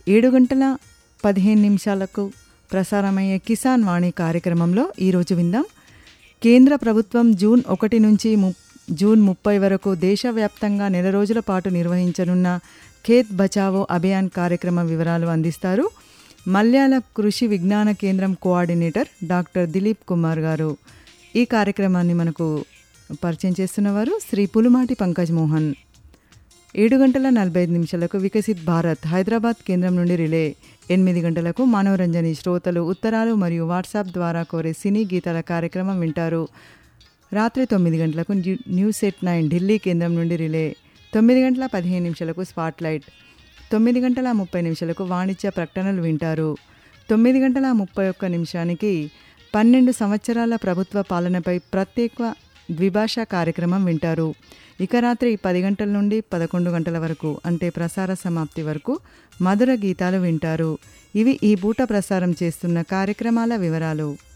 ఏడు గంటల పదిహేను నిమిషాలకు ప్రసారమయ్యే కిసాన్ వాణి కార్యక్రమంలో ఈరోజు విందాం కేంద్ర ప్రభుత్వం జూన్ ఒకటి నుంచి ము జూన్ ముప్పై వరకు దేశవ్యాప్తంగా నెల రోజుల పాటు నిర్వహించనున్న ఖేత్ బచావో అభియాన్ కార్యక్రమం వివరాలు అందిస్తారు మల్యాల కృషి విజ్ఞాన కేంద్రం కోఆర్డినేటర్ డాక్టర్ దిలీప్ కుమార్ గారు ఈ కార్యక్రమాన్ని మనకు పరిచయం చేస్తున్నవారు శ్రీ పులుమాటి పంకజ్ మోహన్ ఏడు గంటల నలభై ఐదు నిమిషాలకు వికసిత్ భారత్ హైదరాబాద్ కేంద్రం నుండి రిలే ఎనిమిది గంటలకు మనోరంజని శ్రోతలు ఉత్తరాలు మరియు వాట్సాప్ ద్వారా కోరే సినీ గీతాల కార్యక్రమం వింటారు రాత్రి తొమ్మిది గంటలకు new- news at nine Delhi కేంద్రం నుండి రిలే తొమ్మిది గంటల పదిహేను నిమిషాలకు స్పాట్ లైట్ తొమ్మిది గంటల ముప్పై నిమిషాలకు వాణిజ్య ప్రకటనలు వింటారు తొమ్మిది గంటల ముప్పై ఒక్క నిమిషానికి పన్నెండు సంవత్సరాల ప్రభుత్వ పాలనపై ప్రత్యేక ద్విభాషా కార్యక్రమం వింటారు ఇక రాత్రి పది గంటల నుండి పదకొండు గంటల వరకు అంటే ప్రసార సమాప్తి వరకు మధుర గీతాలు వింటారు ఇవి ఈ పూట ప్రసారం చేస్తున్న కార్యక్రమాల వివరాలు